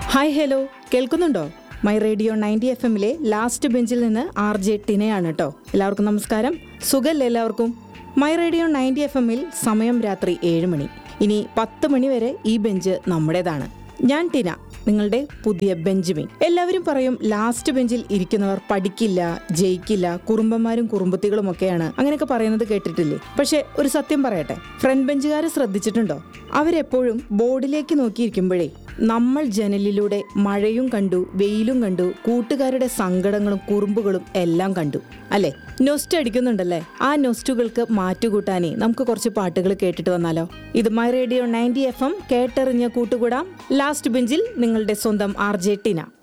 hi hello കേൾക്കുന്നുണ്ടോ my radio ninety F എമ്മിലെ last ബെഞ്ചിൽ നിന്ന് ആർ ജെ ടിനയാണ് കേട്ടോ എല്ലാവർക്കും നമസ്കാരം സുഖല്ലേ എല്ലാവർക്കും മൈ റേഡിയോ നയൻറ്റി എഫ് എമ്മിൽ സമയം രാത്രി ഏഴ് മണി ഇനി പത്ത് മണി വരെ ഈ ബെഞ്ച് നമ്മുടേതാണ് ഞാൻ ടിന നിങ്ങളുടെ പുതിയ ബെഞ്ചമിൻ എല്ലാവരും പറയും ലാസ്റ്റ് ബെഞ്ചിൽ ഇരിക്കുന്നവർ പഠിക്കില്ല ജയിക്കില്ല കുറുമ്പന്മാരും കുറുമ്പത്തികളും ഒക്കെയാണ് അങ്ങനെയൊക്കെ പറയുന്നത് കേട്ടിട്ടില്ലേ പക്ഷെ ഒരു സത്യം പറയട്ടെ ഫ്രണ്ട് ബെഞ്ചുകാരെ ശ്രദ്ധിച്ചിട്ടുണ്ടോ അവരെപ്പോഴും ബോർഡിലേക്ക് നോക്കിയിരിക്കുമ്പോഴേ നമ്മൾ ജനലിലൂടെ മഴയും കണ്ടു വെയിലും കണ്ടു കൂട്ടുകാരുടെ സങ്കടങ്ങളും കുറുമ്പുകളും എല്ലാം കണ്ടു അല്ലെ നൊസ്റ്റ് അടിക്കുന്നുണ്ടല്ലേ ആ നൊസ്റ്റുകൾക്ക് മാറ്റുകൂട്ടാനേ നമുക്ക് കുറച്ച് പാട്ടുകൾ കേട്ടിട്ട് വന്നാലോ ഇത് my radio ninety F M കേട്ടെറിഞ്ഞ കൂട്ടുകൂടാം ലാസ്റ്റ് ബെഞ്ചിൽ നിങ്ങളുടെ സ്വന്തം ആർ ജെ ടിന